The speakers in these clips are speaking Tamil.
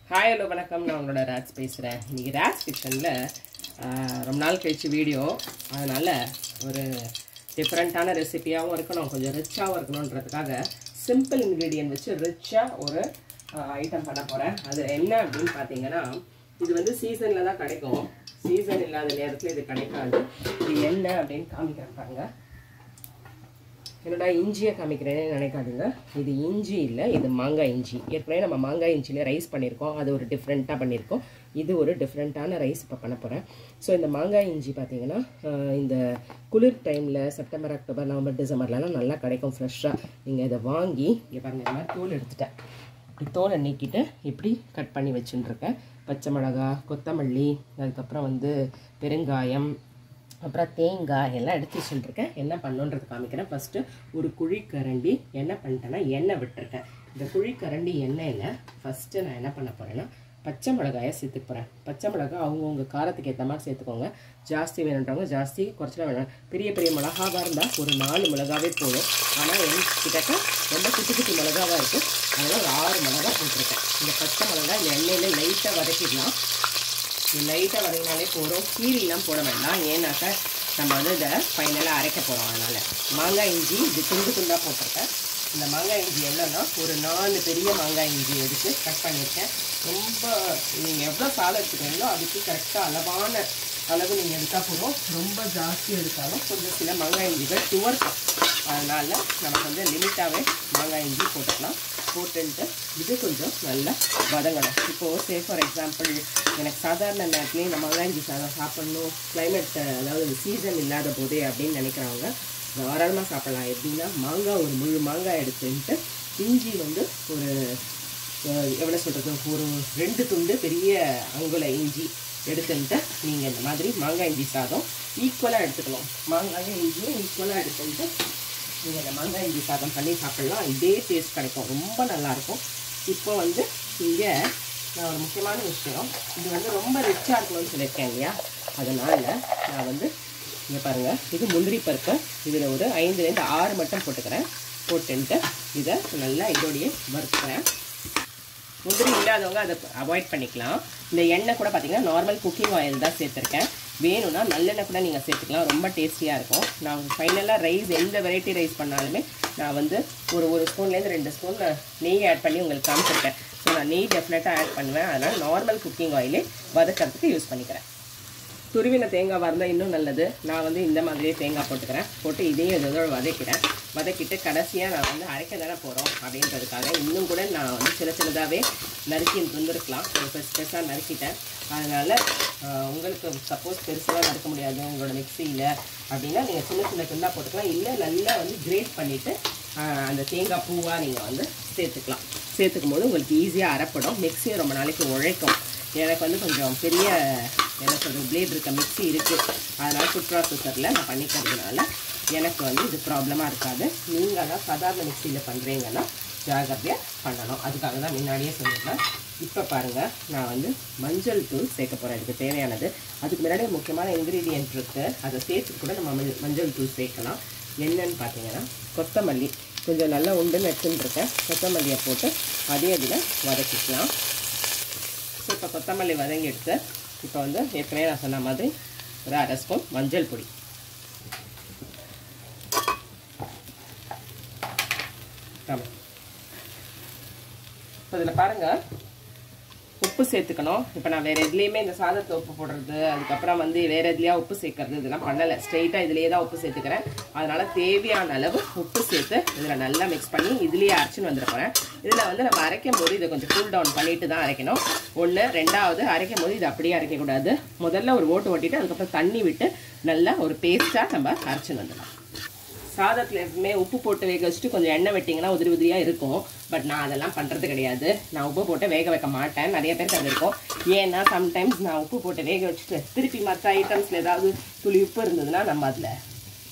ஹாய் ஹலோ வணக்கம் நான் உங்களோட ராஜ் பேசுகிறேன் இன்றைக்கி ராஜ் கிச்சனில் ரொம்ப நாள் கழிச்சு வீடியோ அதனால் ஒரு டிஃப்ரெண்ட்டான ரெசிபியாகவும் இருக்கணும் கொஞ்சம் ரிச்சாகவும் இருக்கணுன்றதுக்காக சிம்பிள் இன்க்ரீடியன்ட் வச்சு ரிச்சாக ஒரு ஐட்டம் பண்ண போகிறேன் அது என்ன அப்படின்னு பார்த்தீங்கன்னா இது வந்து சீசனில் தான் கிடைக்கும் சீசன் இல்லாத நேரத்தில் இது கிடைக்காது இது என்ன அப்படின்னு காமிக்கிறேன் பாருங்கள் என்னடா இஞ்சியை காமிக்கிறேன்னு நினைக்காதீங்க இது இஞ்சி இல்லை இது மாங்காய் இஞ்சி ஏற்கனவே நம்ம மாங்காய் இஞ்சிலே ரைஸ் பண்ணியிருக்கோம் அது ஒரு டிஃப்ரெண்ட்டாக பண்ணியிருக்கோம் இது ஒரு டிஃப்ரெண்ட்டான ரைஸ் இப்போ பண்ண போகிறேன் ஸோ இந்த மாங்காய் இஞ்சி பார்த்தீங்கன்னா ஆஹ், இந்த குளிர் டைமில் செப்டம்பர் அக்டோபர் நவம்பர் டிசம்பர்லலாம் நல்லா கிடைக்கும் ஃப்ரெஷ்ஷாக நீங்கள் இதை வாங்கி இங்கே பாருங்க இந்த மாதிரி தோல் எடுத்துட்டேன் இப்படி தோலை நீக்கிட்டு இப்படி கட் பண்ணி வச்சுட்டுருக்கேன் பச்சை மிளகா கொத்தமல்லி அதுக்கப்புறம் வந்து பெருங்காயம் அப்புறம் தேங்காய் எல்லாம் எடுத்து வச்சுட்டுருக்கேன் என்ன பண்ணுன்றது காமிக்கிறேன் ஃபஸ்ட்டு ஒரு குழிக்கரண்டி என்ன பண்ணிட்டேன்னா எண்ணெய் விட்டுருக்கேன் இந்த குழிக்கரண்டி எண்ணெயில் ஃபஸ்ட்டு நான் என்ன பண்ண போகிறேன்னா பச்சை மிளகாயை சேர்த்துக்க போகிறேன் பச்சை மிளகாய் அவங்கவுங்க காரத்துக்கு ஏற்ற மாதிரி சேர்த்துக்கோங்க ஜாஸ்தி வேணுன்றவங்க ஜாஸ்தி குறைச்சலாம் வேணும் பெரிய பெரிய மிளகாவாக இருந்தால் ஒரு நாலு மிளகாவே போதும் ஆனால் என் கிட்டக்க ரொம்ப குட்டி குட்டி மிளகாவாக இருக்குது அதனால் ஒரு ஆறு மிளகா போட்டிருக்கேன் இந்த பச்சை மிளகாய் இந்த எண்ணெயில் லைட்டாக வதக்கிடலாம் லைட்டாக வதங்கினாலே போதும் கீரிலாம் போட வேண்டாம் ஏன்னாக்கா நம்ம வந்து இதை ஃபைனலாக அரைக்க போகிறோம் அதனால் மாங்காய் இஞ்சி இது துண்டு துண்டாக போட்டிருக்கேன் இந்த மாங்காய் இஞ்சி எவ்வளோன்னா ஒரு நாலு பெரிய மாங்காய் இஞ்சி எடுத்து கட் பண்ணியிருக்கேன் ரொம்ப நீங்கள் எவ்வளோ சாதம் எடுத்துக்கிறீங்களோ அதுக்கு கரெக்டாக அளவான அளவு நீங்கள் எடுத்தால் போதும் ரொம்ப ஜாஸ்தி எடுத்தாலும் கொஞ்சம் சில மாங்காய் இஞ்சிகள் துவர்க்கும் அதனால் நமக்கு வந்து லிமிட்டாகவே மாங்காய் இஞ்சி போட்டுக்கலாம் போட்டுன்ட்டு இது கொஞ்சம் நல்லா வதங்கணும் இப்போது சே ஃபார் எக்ஸாம்பிள் எனக்கு சாதாரண நேரத்துலேயே இந்த மாங்காய் இஞ்சி சாதம் சாப்பிட்ணும் கிளைமேட் அதாவது சீசன் இல்லாத போதே அப்படின்னு நினைக்கிறவங்க தாராளமாக சாப்பிடலாம் எப்படின்னா மாங்காய் ஒரு முழு மாங்காய் எடுத்துன்ட்டு இஞ்சி வந்து ஒரு அஹ், எவ்வளோ சொல்கிறது ஒரு ரெண்டு துண்டு பெரிய அங்குல இஞ்சி எடுத்துன்ட்டு நீங்கள் இந்த மாதிரி மாங்காய் இஞ்சி சாதம் ஈக்குவலாக எடுத்துக்கணும் மாங்காயும் இஞ்சியும் ஈக்குவலாக எடுத்துன்ட்டு நீங்கள் இந்த மாங்காய் இஞ்சி சாதம் பண்ணி சாப்பிட்லாம் இதே டேஸ்ட் கிடைக்கும் ரொம்ப நல்லாயிருக்கும் இப்போ வந்து இங்கே நான் ஒரு முக்கியமான விஷயம் இது வந்து ரொம்ப ரிச்சாக இருக்கணும்னு சொல்லியிருக்கேன் இல்லையா அதனால் நான் வந்து இங்கே பாருங்கள் இது முந்திரி பருப்பு இதில் ஒரு ஐந்துலேருந்து ஆறு மட்டும் போட்டுக்கிறேன் போட்டுன்ட்டு இதை நல்லா இதோடையே வறுத்துக்கிறேன் முந்திரி இல்லாதவங்க அதை அவாய்ட் பண்ணிக்கலாம் இந்த எண்ணெய் கூட பார்த்தீங்கன்னா நார்மல் குக்கிங் ஆயில் தான் சேர்த்துருக்கேன் வேணும்னா நல்லெண்ணெய் கூட நீங்கள் சேர்த்துக்கலாம் ரொம்ப டேஸ்டியாக இருக்கும் நான் ஃபைனலாக ரைஸ் எந்த வெரைட்டி ரைஸ் பண்ணாலுமே நான் வந்து ஒரு ஒரு ஸ்பூன்லேருந்து ரெண்டு ஸ்பூன் நெய் ஆட் பண்ணி உங்களுக்கு காமிச்சிருக்கேன் ஸோ நான் நெய் டெஃபினட்டாக ஆட் பண்ணுவேன் அதனால் நார்மல் குக்கிங் ஆயிலே வதக்கிறதுக்கு யூஸ் பண்ணிக்கிறேன் துருவின தேங்காவாக இருந்தால் இன்னும் நல்லது நான் வந்து இந்த மாதிரியே தேங்காய் போட்டுக்கிறேன் போட்டு இதையும் இதோட வதக்கிறேன் வதக்கிட்டு கடைசியாக நான் வந்து அரைக்க தானே போகிறோம் அப்படின்றதுக்காக இன்னும் கூட நான் வந்து சின்ன சின்னதாகவே நறுக்கி இருந்திருக்கலாம் ஒரு பெருசு பெருசாக நறுக்கிட்டேன் அதனால் உங்களுக்கு சப்போஸ் பெருசாக நறுக்க முடியாது உங்களோட மிக்சியில் அப்படின்னா நீங்கள் சின்ன சின்ன துண்டாக போட்டுக்கலாம் இல்லை நல்லா வந்து கிரேட் பண்ணிவிட்டு அந்த தேங்காய் பூவாக நீங்கள் வந்து சேர்த்துக்கலாம் சேர்த்துக்கும் போது உங்களுக்கு ஈஸியாக அரைப்படும் மிக்சியும் ரொம்ப நாளைக்கு உழைக்கும் எனக்கு வந்து கொஞ்சம் பெரிய என்ன சொல்கிறது பிளேட் இருக்க மிக்ஸி இருக்குது அதனால் ஃபுட் ப்ராசஸரில் நான் பண்ணிக்கிறதுனால எனக்கு வந்து இது ப்ராப்ளமாக இருக்காது நீங்கள் தான் சாதாரண மிக்சியில் பண்ணுறீங்கன்னா ஜாகிரதையாக பண்ணணும் அதுக்காக தான் முன்னாடியே சொல்லியிருந்தேன் இப்போ பாருங்கள் நான் வந்து மஞ்சள் தூள் சேர்க்க போகிறேன் இதுக்கு தேவையானது அதுக்கு முன்னாடி ஒரு முக்கியமான இன்க்ரீடியன்ட் இருக்குது அதை சேர்த்து கூட நம்ம மஞ்சள் மஞ்சள் தூள் சேர்க்கலாம் என்னன்னு பார்த்தீங்கன்னா கொத்தமல்லி கொஞ்சம் நல்லா உண்டுன்னு வச்சுருக்கேன் கொத்தமல்லியை போட்டு அதே இதில் வதக்கிக்கலாம் ஸோ இப்போ கொத்தமல்லி வதங்கி எடுத்து இப்போ வந்து ஏற்கனவே நான் சொன்ன மாதிரி ஒரு அரை ஸ்பூன் மஞ்சள் பொடி ஆமாம் இப்போ இதில் பாருங்கள் உப்பு சேர்த்துக்கணும் இப்போ நான் வேறு எதுலேயுமே இந்த சாதத்தை உப்பு போடுறது அதுக்கப்புறம் வந்து வேறு எதுலையா உப்பு சேர்க்கறது இதெல்லாம் பண்ணலை ஸ்ட்ரெயிட்டாக இதுலேயே தான் உப்பு சேர்த்துக்கிறேன் அதனால் தேவையான அளவு உப்பு சேர்த்து இதில் நல்லா மிக்ஸ் பண்ணி இதுலேயே அரைச்சின்னு வந்துட போகிறேன் இதில் வந்து நம்ம அரைக்கும் போது இதை கொஞ்சம் கூல் டவுன் பண்ணிட்டு தான் அரைக்கணும் ஒன்று ரெண்டாவது அரைக்கும் போது இது அப்படியே அரைக்கக்கூடாது முதல்ல ஒரு ஓட்டு ஓட்டிட்டு அதுக்கப்புறம் தண்ணி விட்டு நல்லா ஒரு பேஸ்ட்டாக நம்ம அரைச்சின்னு வந்துடலாம் சாதத்தில் எப்பவுமே உப்பு போட்டு வேக வச்சுட்டு கொஞ்சம் எண்ணெய் விட்டிங்கன்னா உதிரி உதிரியாக இருக்கும் பட் நான் அதெல்லாம் பண்ணுறது கிடையாது நான் உப்பு போட்டு வேக வைக்க மாட்டேன் நிறைய பேருக்கு அது இருக்கும் ஏன்னா சம்டைம்ஸ் நான் உப்பு போட்டு வேக வச்சுட்டு திருப்பி மற்ற ஐட்டம்ஸில் ஏதாவது துளி உப்பு இருந்ததுன்னா நம்ம அதில்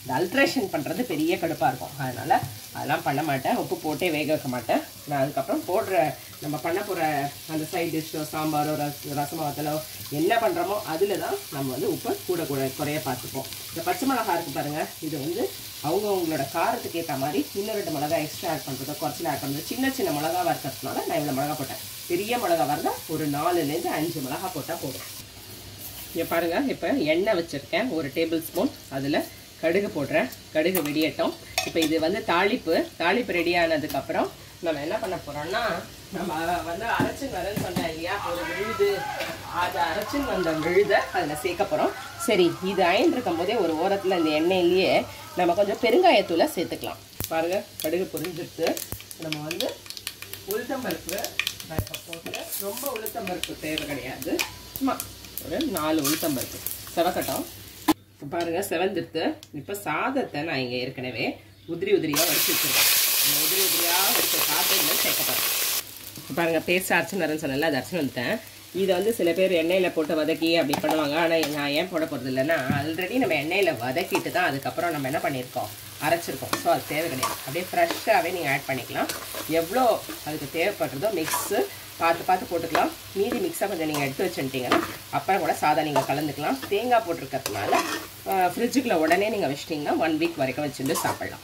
இந்த அல்ட்ரேஷன் பண்ணுறது பெரிய கடுப்பாக இருக்கும் அதனால் அதெல்லாம் பண்ண மாட்டேன் உப்பு போட்டே வேக வைக்க மாட்டேன் நான் அதுக்கப்புறம் போடுற நம்ம பண்ண போகிற அந்த சைட் டிஷ்ஷோ சாம்பாரோ ரஸ் ரசமா வத்தலோ என்ன பண்ணுறோமோ அதில் தான் நம்ம வந்து உப்பு கூட கூட குறைய பார்த்துப்போம் இந்த பச்சை மிளகா இருக்குது பாருங்கள் இது வந்து அவங்க அவங்களோட காரத்துக்கு ஏற்ற மாதிரி இன்னும் ரெண்டு மிளகா எக்ஸ்ட்ரா ஆட் பண்ணுறதோ குறைச்சல ஆட் பண்ணுறது சின்ன சின்ன மிளகாவாக இருக்கிறதுனால நான் இவ்வளோ மிளகா போட்டேன் பெரிய மிளகா இருந்தால் ஒரு நாலுலேருந்து அஞ்சு மிளகா போட்டால் போதும் இங்கே பாருங்கள் இப்போ எண்ணெய் வச்சுருக்கேன் ஒரு டேபிள் ஸ்பூன் அதில் கடுகு போடுறேன் கடுகு வெடியட்டும் இப்போ இது வந்து தாளிப்பு தாளிப்பு ரெடி ஆனதுக்கப்புறம் நம்ம என்ன பண்ண போகிறோம்னா நம்ம வந்து அரைச்சின்னு வரேன்னு சொன்னேன் இல்லையா ஒரு விழுது அதை அரைச்சின்னு வந்த விழுதை அதில் சேர்க்க போகிறோம் சரி இது அயன்றிருக்கும் போதே ஒரு ஓரத்தில் இந்த எண்ணெயிலேயே நம்ம கொஞ்சம் பெருங்காயத்தூளை சேர்த்துக்கலாம் பாருங்கள் கடுகு பொரிஞ்சிட்டு நம்ம வந்து உளுத்தம்பருப்பு நான் இப்போ போட்டுறேன் ரொம்ப உளுத்தம்பருப்பு தேவை கிடையாது சும்மா ஒரு நாலு உளுத்தம்பருப்பு செவக்கட்டும் இப்போ பாருங்கள் செவந்துடுத்து இப்போ சாதத்தை நான் இங்கே ஏற்கனவே உதிரி உதிரியாக வடிச்சு வச்சுருக்கேன் அந்த உதிரி உதிரியாக வடிச்ச சாதத்தை சேர்க்கப்பேன் இப்போ பாருங்கள் பேஸ்ட் அரைச்சுன்னு சொன்னல அது அரைச்சுன்னு வந்துட்டேன் இதை வந்து சில பேர் எண்ணெயில் போட்டு வதக்கி அப்படி பண்ணுவாங்க ஆனால் நான் ஏன் போட போகிறது இல்லைன்னா ஆல்ரெடி நம்ம எண்ணெயில் வதக்கிட்டு தான் அதுக்கப்புறம் நம்ம என்ன பண்ணியிருக்கோம் அரைச்சிருக்கோம் ஸோ அது தேவை கிடையாது அப்படியே ஃப்ரெஷ்ஷாகவே நீங்கள் ஆட் பண்ணிக்கலாம் எவ்வளோ அதுக்கு தேவைப்படுறதோ மிக்ஸு பார்த்து பார்த்து போட்டுக்கலாம் மீதி மிக்ஸாக கொஞ்சம் நீங்கள் எடுத்து வச்சுட்டிங்கன்னா அப்புறம் கூட சாதம் நீங்கள் கலந்துக்கலாம் தேங்காய் போட்டிருக்கிறதுனால ஃப்ரிட்ஜுக்குள்ளே உடனே நீங்கள் வச்சிட்டிங்கன்னா ஒன் வீக் வரைக்கும் வச்சுட்டு சாப்பிட்லாம்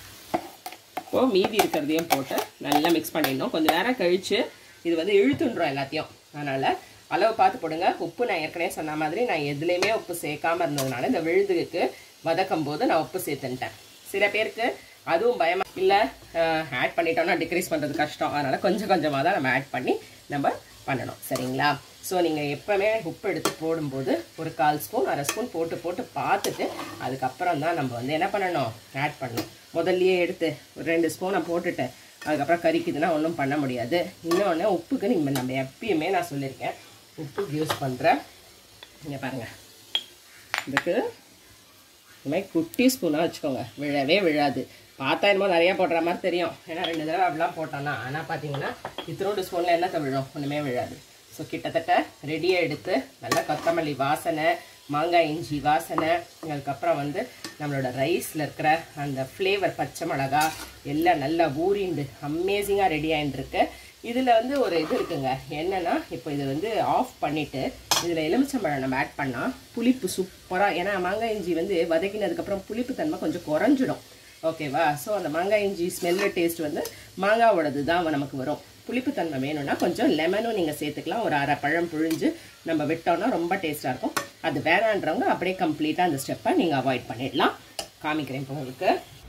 இப்போது மீதி இருக்கிறதையும் போட்டு நல்லா மிக்ஸ் பண்ணிடணும் கொஞ்சம் நேரம் கழித்து இது வந்து இழுத்துன்றோம் எல்லாத்தையும் அதனால் அளவு பார்த்து போடுங்க உப்பு நான் ஏற்கனவே சொன்ன மாதிரி நான் எதுலேயுமே உப்பு சேர்க்காம இருந்ததுனால இந்த விழுதுக்கு வதக்கும் போது நான் உப்பு சேர்த்துன்ட்டேன் சில பேருக்கு அதுவும் பயமாக இல்லை ஆட் பண்ணிட்டோம்னா டிக்ரீஸ் பண்ணுறது கஷ்டம் அதனால் கொஞ்சம் கொஞ்சமாக தான் நம்ம ஆட் பண்ணி நம்ம பண்ணணும் சரிங்களா ஸோ நீங்கள் எப்போவுமே உப்பு எடுத்து போடும்போது ஒரு கால் ஸ்பூன் அரை ஸ்பூன் போட்டு போட்டு பார்த்துட்டு அதுக்கப்புறம் தான் நம்ம வந்து என்ன பண்ணணும் ஆட் பண்ணணும் முதல்லையே எடுத்து ஒரு ரெண்டு ஸ்பூனை போட்டுட்டு அதுக்கப்புறம் கறிக்குதுன்னா ஒன்றும் பண்ண முடியாது இன்னொன்று உப்புக்கு நீங்கள் நம்ம எப்பயுமே நான் சொல்லியிருக்கேன் உப்புக்கு யூஸ் பண்ணுறேன் இங்கே பாருங்கள் இதுக்கு இந்த மாதிரி குட்டி ஸ்பூனாக வச்சுக்கோங்க விழவே விழாது பார்த்தா என்னமோ நிறையா போடுற மாதிரி தெரியும் ஏன்னா ரெண்டு தடவை அப்படிலாம் போட்டோம்னா ஆனால் பார்த்தீங்கன்னா இத்தினோண்டு ஸ்பூனில் என்னத்தை விழும் ஒன்றுமே விழாது ஸோ கிட்டத்தட்ட ரெடியாக எடுத்து நல்லா கொத்தமல்லி வாசனை மாங்காய் இஞ்சி வாசனை அதுக்கப்புறம் வந்து நம்மளோட ரைஸில் இருக்கிற அந்த ஃப்ளேவர் பச்சை மிளகா எல்லாம் நல்லா ஊறிண்டு அமேசிங்காக ரெடி ஆகிட்டுருக்கு இதில் வந்து ஒரு இது இருக்குங்க என்னென்னா இப்போ இது வந்து ஆஃப் பண்ணிவிட்டு இதில் எலுமிச்சம்பழம் நம்ம ஆட் பண்ணால் புளிப்பு சூப்பராக ஏன்னா மாங்காய் இஞ்சி வந்து வதக்கினதுக்கப்புறம் புளிப்பு தன்மை கொஞ்சம் குறைஞ்சிடும் ஓகேவா ஸோ அந்த மாங்காய் இஞ்சி ஸ்மெல்லு டேஸ்ட் வந்து மாங்காவோடது தான் நமக்கு வரும் புளிப்புத்தன்மை வேணும்னா கொஞ்சம் லெமனும் நீங்கள் சேர்த்துக்கலாம் ஒரு அரை பழம் புழிஞ்சு நம்ம விட்டோம்னா ரொம்ப டேஸ்ட்டாக இருக்கும் அது வேணான்றவங்க அப்படியே கம்ப்ளீட்டாக அந்த ஸ்டெப்பை நீங்கள் அவாய்ட் பண்ணிடலாம் காமிக்கிறேன் இப்போ உங்களுக்கு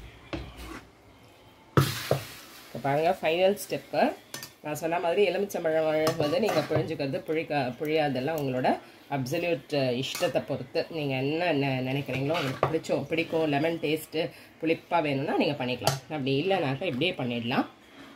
இப்போ பாருங்கள் ஃபைனல் ஸ்டெப்பு நான் சொன்ன மாதிரி எலுமிச்சம்பழம் வந்து நீங்கள் புழிஞ்சுக்கிறது புழிக்க புழியாதெல்லாம் உங்களோட அப்சல்யூட் இஷ்டத்தை பொறுத்து நீங்கள் என்ன நெ- நினைக்கிறீங்களோ உங்களுக்கு பிடிச்சோம் பிடிக்கும் லெமன் டேஸ்ட்டு புளிப்பாக வேணும்னா நீங்கள் பண்ணிக்கலாம் அப்படி இல்லைனாக்கா இப்படியே பண்ணிடலாம்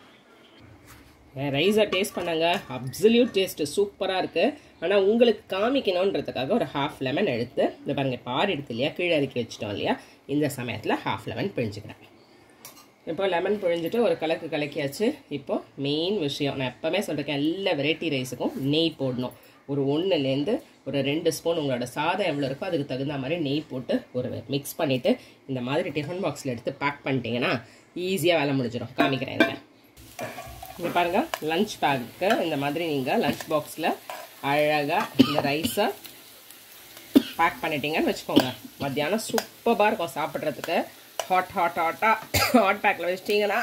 ரைஸை டேஸ்ட் பண்ணாங்க அப்சல்யூட் டேஸ்ட்டு சூப்பராக இருக்குது ஆனால் உங்களுக்கு காமிக்கணுன்றதுக்காக ஒரு ஹாஃப் லெமன் எடுத்து இந்த பாருங்கள் பார் எடுத்து இல்லையா கீழே இறக்கி வச்சிட்டோம் இல்லையா இந்த சமயத்தில் ஹாஃப் லெமன் பிழிஞ்சுக்கிறேன் இப்போ லெமன் பிழிஞ்சிட்டு ஒரு கலக்கு கலக்கியாச்சு இப்போ மெயின் விஷயம் நான் எப்போவுமே சொல்லிருக்கேன் எல்லா வெரைட்டி ரைஸுக்கும் நெய் போடணும் ஒரு ஒன்றுலேருந்து ஒரு ரெண்டு ஸ்பூன் உங்களோட சாதம் எவ்வளோ இருக்கோ அதுக்கு தகுந்த மாதிரி நெய் போட்டு ஒரு மிக்ஸ் பண்ணிவிட்டு இந்த மாதிரி டிஃபன் பாக்ஸில் எடுத்து பேக் பண்ணிட்டீங்கன்னா ஈஸியாக வேலை முடிஞ்சிடும் காமிக்கிறேன் இதில் இங்கே பாருங்கள் லஞ்ச் பேக்கு இந்த மாதிரி நீங்கள் லஞ்ச் பாக்ஸில் அழகாக இந்த ரைஸை பேக் பண்ணிட்டீங்கன்னு வச்சுக்கோங்க மத்தியானம் சூப்பராக இருக்கும் சாப்பிட்றதுக்கு ஹாட் ஹாட் ஹாட்டாக ஹாட் பேக்கில் வச்சிட்டிங்கன்னா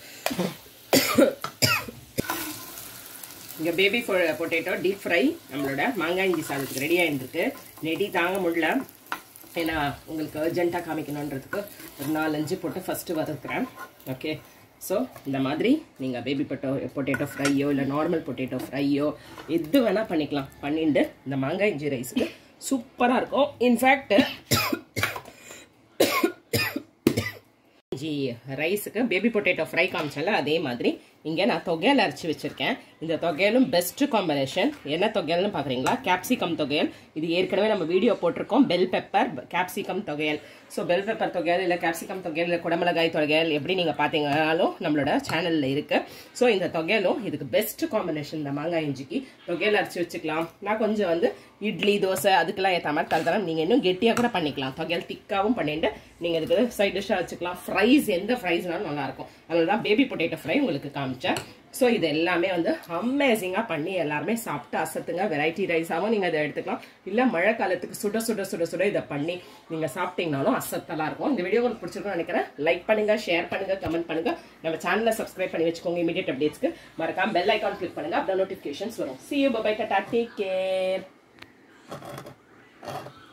இங்கே பேபி பொட்டேட்டோ டீப் ஃப்ரை நம்மளோட மாங்காய் இஞ்சி சாதத்துக்கு ரெடி ஆகிட்டுருக்கு நெடி தாங்க முடியல ஏன்னா உங்களுக்கு அர்ஜென்ட்டாக காமிக்கணுன்றதுக்கு ஒரு நாலஞ்சு போட்டு ஃபஸ்ட்டு வதக்குறேன் ஓகே ஸோ இந்த மாதிரி நீங்கள் பேபி பொட்டோ பொட்டேட்டோ ஃப்ரையோ இல்லை நார்மல் பொட்டேட்டோ ஃப்ரையோ எது வேணால் பண்ணிக்கலாம் பண்ணிட்டு இந்த மாங்காய் இஞ்சி ரைஸுக்கு சூப்பராக இருக்கும் இன்ஃபேக்ட் இஞ்சி ரைஸுக்கு பேபி பொட்டேட்டோ ஃப்ரை காமிச்சல அதே மாதிரி இங்கே நான் தொகையல் அரைச்சி வச்சுருக்கேன் இந்த தொகையலும் பெஸ்ட் காம்பினேஷன் என்ன தொகையல்னு பார்க்குறீங்களா கேப்சிகம் தொகையல் இது ஏற்கனவே நம்ம வீடியோ போட்டிருக்கோம் பெல் பெப்பர் கேப்சிகம் தொகையல் ஸோ பெல் பெப்பர் தொகையல் இல்லை கேப்சிகம் தொகையல் இல்லை குடமிளகாய் தொகையல் எப்படி நீங்கள் பார்த்தீங்கனாலும் நம்மளோட சேனலில் இருக்குது ஸோ இந்த தொகையலும் இதுக்கு பெஸ்ட் காம்பினேஷன் இந்த மாங்காய் இஞ்சிக்கு தொகையல் அரைச்சி வச்சுக்கலாம் நான் கொஞ்சம் வந்து இட்லி தோசை அதுக்கெல்லாம் ஏற்ற மாதிரி தரதரம் நீங்கள் இன்னும் கெட்டியாக கூட பண்ணிக்கலாம் தொகையல் திக்காவும் பண்ணிட்டு நீங்கள் இதுக்கு சைட் டிஷ்ஷாக வச்சுக்கலாம் ஃப்ரைஸ் எந்த ஃப்ரைஸ்னாலும் நல்லாயிருக்கும் அதில் தான் பேபி பொட்டேட்டோ ஃப்ரை உங்களுக்கு காமிச்சேன் ஸோ இது எல்லாமே வந்து அமேசிங்காக பண்ணி எல்லாருமே சாப்பிட்டு அசத்துங்க வெரைட்டி ரைஸாகவும் நீங்கள் இதை எடுத்துக்கலாம் இல்லை மழை காலத்துக்கு சுட சுட சுட சுட இதை பண்ணி நீங்கள் சாப்பிட்டீங்கனாலும் அசத்தலாக இருக்கும் இந்த வீடியோ உங்களுக்கு பிடிச்சிருக்கும்னு நினைக்கிறேன் லைக் பண்ணுங்க ஷேர் பண்ணுங்க கமெண்ட் பண்ணுங்க நம்ம சேனலை சப்ஸ்கிரைப் பண்ணி வச்சுக்கோங்க இமீடியட் அப்டேட்ஸ்க்கு மறக்காம பெல் ஐக்கான் கிளிக் பண்ணுங்க அப்போ நோட்டிஃபிகேஷன்ஸ் வரும் see you bye take care